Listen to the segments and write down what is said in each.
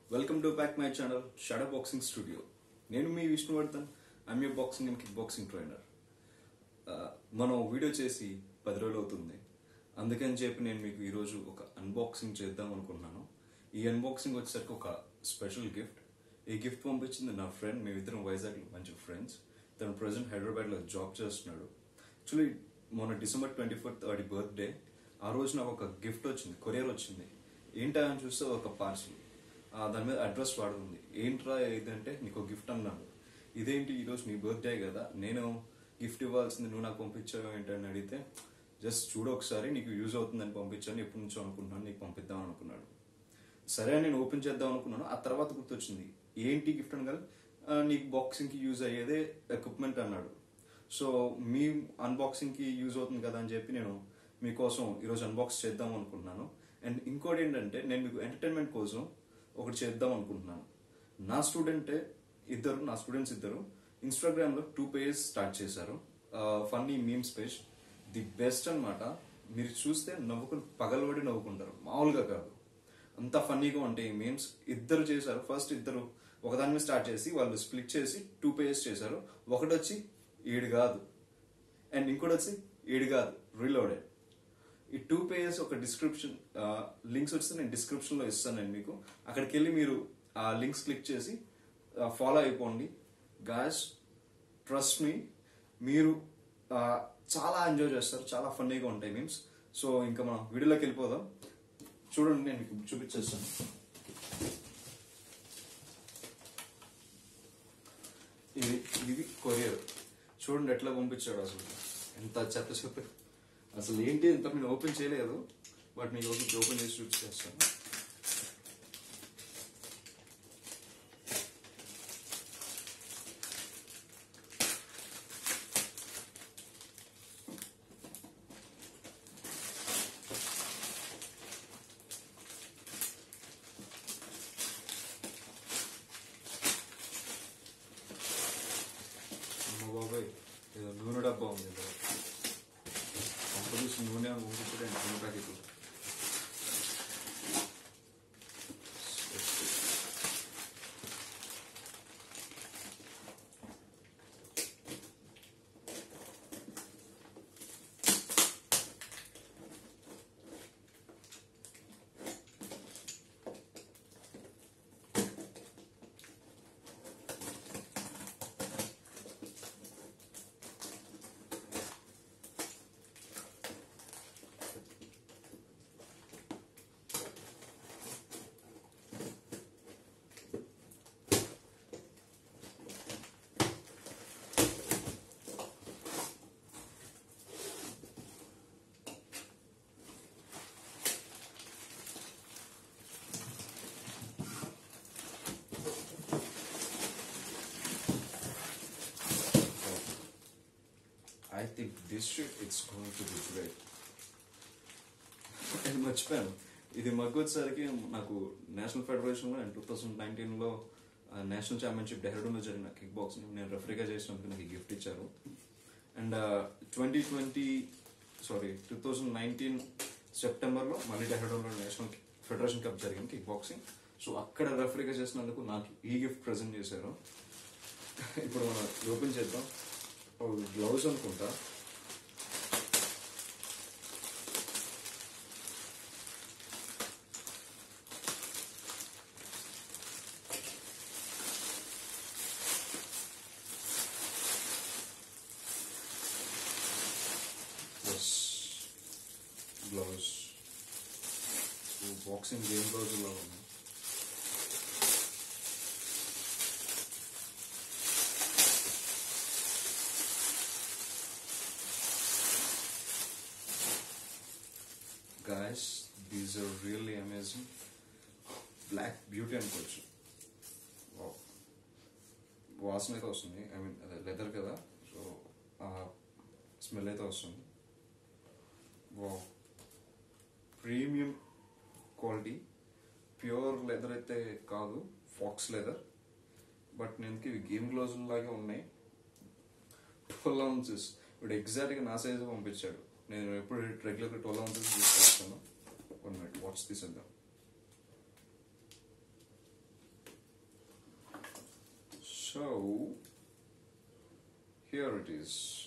Welcome to back my channel shadow boxing studio నేను మీ Vishnuvardhan I'm you boxing and kick boxing trainer మనం video చేసి పది రోజులు అవుతుంది అందుకని చెప్పి నేను మీకు ఈరోజు ఒక అన్బాక్సింగ్ చేద్దాం అనుకున్నాను ఈ అన్బాక్సింగ్ వచ్చేసరికి ఒక స్పెషల్ గిఫ్ట్ ఈ గిఫ్ట్ పంపించింది నా ఫ్రెండ్ మేమిద్దరం వైజాగ్లో మంచి ఫ్రెండ్స్ తను ప్రజెంట్ హైదరాబాద్లో జాబ్ చేస్తున్నాడు యాక్చువల్లీ మొన్న డిసెంబర్ ట్వంటీ ఫోర్త్ వాడి బర్త్డే ఆ రోజు నాకు ఒక గిఫ్ట్ వచ్చింది కొరియర్ వచ్చింది ఏంటా అని చూస్తే ఒక పార్సల్ దాని మీద అడ్రస్ వాడుతుంది ఏంట్రా ఏదంటే నీకు గిఫ్ట్ అన్నాడు ఇదేంటి ఈరోజు నీ బర్త్డే కదా నేను గిఫ్ట్ ఇవ్వాల్సింది నువ్వు నాకు పంపించావు ఏంటని అడిగితే జస్ట్ చూడు ఒకసారి నీకు యూజ్ అవుతుందని పంపించాను ఎప్పటి నుంచో అనుకుంటున్నాను నీకు పంపిద్దాం అనుకున్నాడు సరే అని నేను ఓపెన్ చేద్దాం అనుకున్నాను ఆ తర్వాత గుర్తొచ్చింది ఏంటి గిఫ్ట్ అనగా నీకు బాక్సింగ్ కి యూజ్ అయ్యేదే ఎక్విప్మెంట్ అన్నాడు సో మీ అన్బాక్సింగ్ కి యూజ్ అవుతుంది కదా అని చెప్పి నేను మీకోసం ఈరోజు అన్బాక్స్ చేద్దాం అనుకుంటున్నాను అండ్ ఇంకోటి ఏంటంటే నేను మీకు ఎంటర్టైన్మెంట్ కోసం ఒకటి చేద్దాం అనుకుంటున్నాను నా స్టూడెంటే ఇద్దరు నా స్టూడెంట్స్ ఇద్దరు ఇన్స్టాగ్రామ్ లో టూ పేజెస్ స్టార్ట్ చేశారు funny memes page the best అన్నమాట మీరు చూస్తే నవ్వుకుని పగలబడి నవ్వుకుంటారు మామూలుగా కాదు అంత ఫన్నీగా ఉంటాయి మీమ్స్ ఇద్దరు చేశారు ఫస్ట్ ఇద్దరు ఒకదాని మీద స్టార్ట్ చేసి వాళ్ళు స్ప్లిట్ చేసి టూ పేజెస్ చేశారు ఒకటి వచ్చి ఏడు కాదు అండ్ ఇంకోటి వచ్చి ఏడు కాదు రీలోడెడ్ ఈ టూ పేజెస్ ఒక డిస్క్రిప్షన్ లింక్స్ వస్తే నేను డిస్క్రిప్షన్ లో ఇస్తాను నేను మీకు అక్కడికి వెళ్ళి మీరు ఆ లింక్స్ క్లిక్ చేసి ఫాలో అయిపోండి గాయస్ ట్రస్ట్ మీ మీరు ఆ, చాలా ఎంజాయ్ చేస్తారు చాలా ఫన్నీగా ఉంటాయి మీమ్స్ సో ఇంకా మనం వీడియోలోకి వెళ్ళిపోదాం చూడండి నేను మీకు చూపించేస్తాను ఇది ఇది కొరియర్ చూడండి ఎట్లా పంపించాడు అసలు ఎంత చెత్త చెత్త అసలు ఏంటి ఇంత నేను ఓపెన్ చేయలేదు బట్ మీకు ఓపెన్ ఓపెన్ చేసి చూపించేస్తాను అమ్మ బాబాయ్ ఏదో నూనె డబ్బా ఉంది ఇందులో కంపెనీస్ నూనె పంపించడండి నూనె ప్యాకెట్లు I think this shit it's going to be great ఇది మర్చిపోయాను ఇది మగ్గు వచ్చేసరికి నాకు నేషనల్ ఫెడరేషన్ లో టూ థౌసండ్ నైన్టీన్ లో నేషనల్ ఛాంపియన్షిప్ డెహ్రాడూన్ లో జరిగిన కిక్ బాక్సింగ్ నేను రెఫరీగా చేసినందుకు నాకు గిఫ్ట్ ఇచ్చారు and twenty twenty sorry two thousand nineteen September లో మళ్ళీ డెహ్రాడూన్ లో నేషనల్ ఫెడరేషన్ కప్ జరిగింది కిక్ బాక్సింగ్ సో అక్కడ రెఫరీగా చేసినందుకు నాకు ఈ గిఫ్ట్ ప్రజెంట్ చేశారు ఇప్పుడు మనం ఓపెన్ చేద్దాం గ్లౌజ్ అనుకుంటా ఎస్ గ్లౌజ్ బాక్సింగ్ గేమ్ గ్లౌజ్లో ఉంది guys these are really amazing black beauty అనుకోవచ్చు Wow. వాసన అయితే వస్తుంది ఐ మీన్ అదే లెదర్ కదా సో స్మెల్ అయితే వస్తుంది వా ప్రీమియం క్వాలిటీ ప్యూర్ లెదర్ అయితే కాదు ఫాక్స్ లెదర్ బట్ నేను ఇవి గేమ్ గ్లోవ్స్ లాగే ఉన్నాయి ట్వెల్వ్ ounces ఇప్పుడు ఎగ్జాక్ట్గా నా సైజు పంపించాడు నేను ఎప్పుడు రెగ్యులర్గా ట్వెల్వ్ ounces యూస్ చేస్తాను వన్ మినిట్ వాచ్ తీసేద్దాం So, here it is.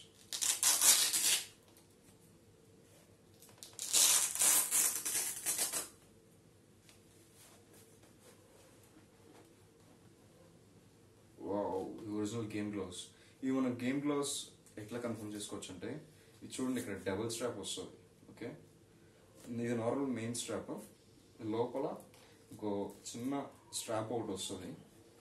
Wow original game gloves ఇవి మనం గేమ్ గ్లౌస్ ఎట్లా కన్ఫర్మ్ చేసుకోవచ్చు అంటే ఇది చూడండి ఇక్కడ డబుల్ స్ట్రాప్ వస్తుంది ఓకే ఇది నార్మల్ మెయిన్ స్ట్రాప్ లోపల ఇంకో చిన్న స్ట్రాప్ ఒకటి వస్తుంది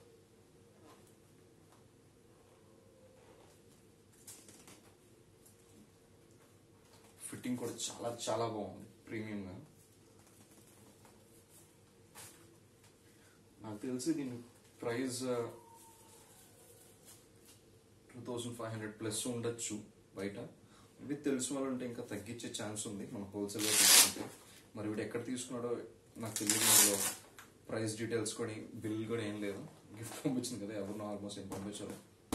ఫిట్టింగ్ కూడా చాలా చాలా బాగుంది ప్రీమియంగా నాకు తెలిసి దీని price two thousand five hundred plus ఉండొచ్చు బయట మేబీ తెలిసిన వాళ్ళు ఉంటే ఇంకా తగ్గించే ఛాన్స్ ఉంది మన హోల్సేల్గా తీసుకుంటే మరి వీడు ఎక్కడ తీసుకున్నాడో నాకు తెలియదు ఇందులో ప్రైస్ డీటెయిల్స్ కూడా బిల్ కూడా ఏం లేదు గిఫ్ట్ పంపించింది కదా ఎవరినో ఆల్మోస్ట్ ఏం పంపించారు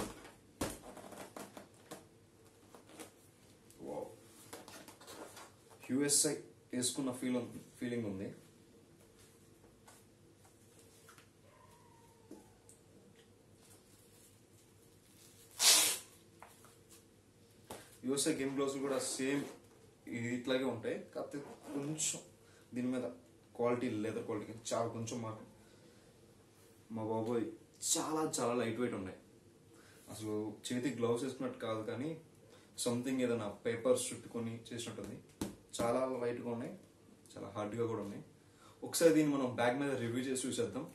యుఎస్ఐ వేసుకున్న ఫీల్ ఫీలింగ్ ఉంది యూఎస్ఏ గేమ్ గ్లోవ్స్ కూడా సేమ్ ఇట్లాగే ఉంటాయి కాకపోతే కొంచెం దీని మీద క్వాలిటీ లెదర్ క్వాలిటీ చాలా కొంచెం మాట మా బాబోయ్ చాలా చాలా లైట్ వెయిట్ ఉన్నాయి అసలు చేతికి గ్లౌస్ వేసుకున్నట్టు కాదు కానీ సంథింగ్ ఏదైనా పేపర్స్ చుట్టుకొని చేసినట్టుంది చాలా లైట్గా ఉన్నాయి చాలా హార్డ్గా కూడా ఉన్నాయి ఒకసారి దీన్ని మనం బ్యాగ్ మీద రివ్యూ చేసి చూసేద్దాం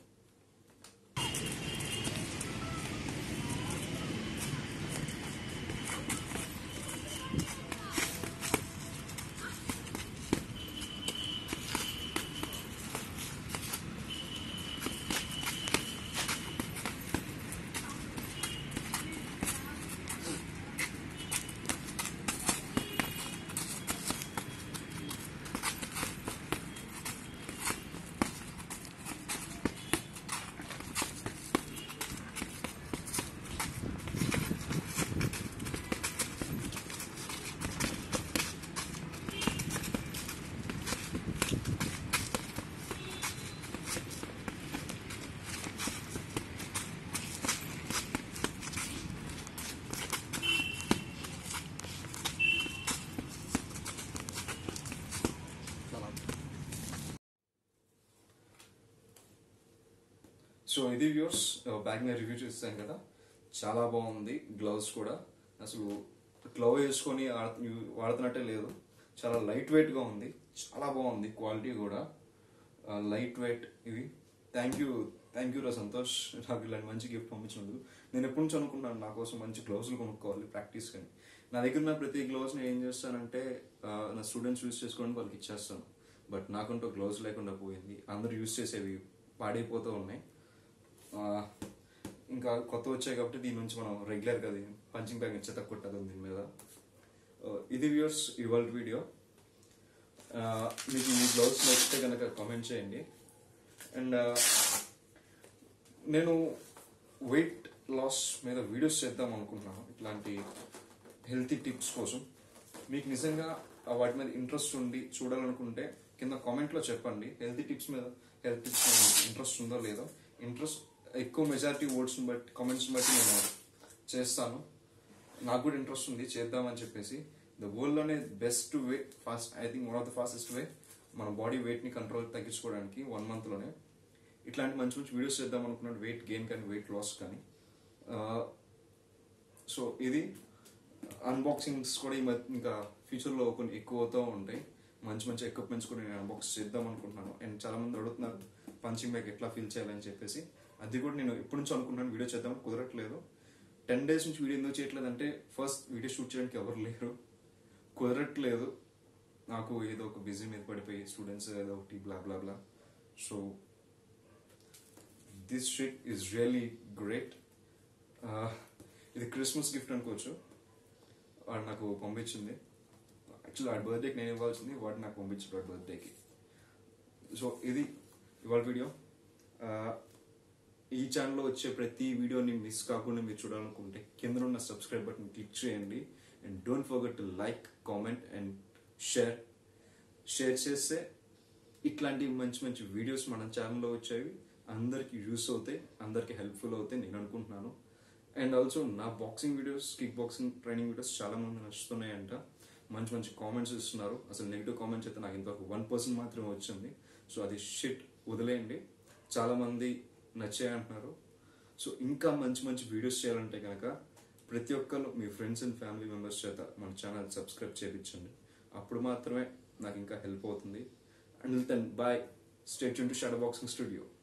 సో ఇది వ్యూర్స్ బ్యాగ్ మీద రివ్యూ చేస్తాను కదా చాలా బాగుంది గ్లౌస్ కూడా అసలు గ్లౌ వేసుకొని ఆడ- వాడుతున్నట్టే లేదు చాలా లైట్ వెయిట్ గా ఉంది చాలా బాగుంది క్వాలిటీ కూడా లైట్ వెయిట్ ఇవి థ్యాంక్ యూ థ్యాంక్ యూ రా సంతోష్ నాకు ఇలాంటి మంచి గిఫ్ట్ పంపించినందుకు నేను ఎప్పటి నుంచి అనుకున్నాను నా కోసం మంచి గ్లౌజులు కొనుక్కోవాలి ప్రాక్టీస్ కానీ నా దగ్గర ఉన్న ప్రతి గ్లౌస్ నేను ఏం చేస్తానంటే ఆ, నా స్టూడెంట్స్ యూస్ చేసుకోవడానికి వాళ్ళకి ఇచ్చేస్తాను బట్ నాకంటూ గ్లౌజ్ లేకుండా పోయింది అందరూ యూస్ చేసేవి పాడైపోతూ ఉన్నాయి ఆ, ఇంకా కొత్త వచ్చాయి కాబట్టి దీని నుంచి మనం రెగ్యులర్ గా పంచింగ్ బ్యాగ్ చెత్త కొట్టదు దీని మీద ఆ, ఇది వ్యూర్స్ ఇవాళ వీడియో ఆ, మీకు ఈ బ్లౌజ్ నచ్చితే కనుక కామెంట్ చేయండి అండ్ నేను వెయిట్ లాస్ మీద వీడియోస్ చేద్దాం అనుకుంటున్నాను ఇట్లాంటి హెల్తీ టిప్స్ కోసం మీకు నిజంగా ఆ వాటి మీద ఇంట్రెస్ట్ ఉండి చూడాలనుకుంటే కింద కామెంట్లో చెప్పండి హెల్తీ టిప్స్ మీద హెల్త్ టిప్స్ మీద ఇంట్రెస్ట్ ఉందో లేదో ఇంట్రెస్ట్ ఎక్కువ మెజారిటీ ఓట్స్ని బట్టి కామెంట్స్ని బట్టి నేను చేస్తాను నాకు కూడా ఇంట్రెస్ట్ ఉంది చేద్దామని చెప్పేసి ద వరల్డ్లోనే best way fast I think one of the fastest way మన బాడీ వెయిట్ని కంట్రోల్ తగ్గించుకోవడానికి వన్ మంత్లోనే ఇట్లాంటి మంచి మంచి వీడియోస్ చేద్దాం అనుకున్నాడు వెయిట్ గెయిన్ కానీ వెయిట్ లాస్ కానీ సో ఇది అన్బాక్సింగ్స్ కూడా ఈ మధ్య ఇంకా ఫ్యూచర్లో కొన్ని ఎక్కువ అవుతూ ఉంటాయి మంచి మంచి ఎక్విప్మెంట్స్ కూడా నేను అన్బాక్స్ చేద్దాం అనుకుంటున్నాను అండ్ చాలా మంది అడుగుతున్నారు పంచింగ్ బ్యాగ్ ఎట్లా ఫీల్ చేయాలని చెప్పేసి అది కూడా నేను ఎప్పటి నుంచో అనుకుంటున్నాను వీడియో చేద్దాం కుదరట్లేదు టెన్ డేస్ నుంచి వీడియో ఎందుకు చేయట్లేదు అంటే ఫస్ట్ వీడియో షూట్ చేయడానికి ఎవరు లేరు కుదరట్లేదు నాకు ఏదో ఒక బిజీ మీద పడిపోయి స్టూడెంట్స్ ఏదో ఒకటి blah blah blah so this shit is really great ఇది క్రిస్మస్ గిఫ్ట్ అనుకోవచ్చు వాడు నాకు పంపించింది యాక్చువల్లీ వాడి బర్త్డేకి నేను ఇవ్వాల్సింది వాడు నాకు పంపించాడు వాడి బర్త్డేకి సో ఇది ఇవాళ వీడియో ఈ ఛానల్లో వచ్చే ప్రతి వీడియోని మిస్ కాకుండా మీరు చూడాలనుకుంటే కింద ఉన్న సబ్స్క్రైబ్ బటన్ క్లిక్ చేయండి and don't forget to like comment and share share చేస్తే ఇట్లాంటి మంచి మంచి వీడియోస్ మన ఛానల్లో వచ్చేవి అందరికి యూస్ అవుతాయి అందరికి హెల్ప్ఫుల్ అవుతాయి నేను అనుకుంటున్నాను అండ్ ఆల్సో నా boxing videos kick boxing training videos చాలా మంది నచ్చుతున్నాయంట మంచి మంచి కామెంట్స్ ఇస్తున్నారు అసలు నెగిటివ్ కామెంట్స్ అయితే నాకు ఇంతవరకు వన్ పర్సెంట్ మాత్రమే వచ్చింది సో అది షిట్ వదిలేయండి చాలా మంది నచ్చాయి అంటున్నారు సో ఇంకా మంచి మంచి వీడియోస్ చేయాలంటే కనుక ప్రతి ఒక్కరు మీ ఫ్రెండ్స్ అండ్ ఫ్యామిలీ మెంబర్స్ చేత మన ఛానల్ సబ్స్క్రైబ్ చేయించండి అప్పుడు మాత్రమే నాకు ఇంకా హెల్ప్ అవుతుంది and then bye state to shadow boxing studio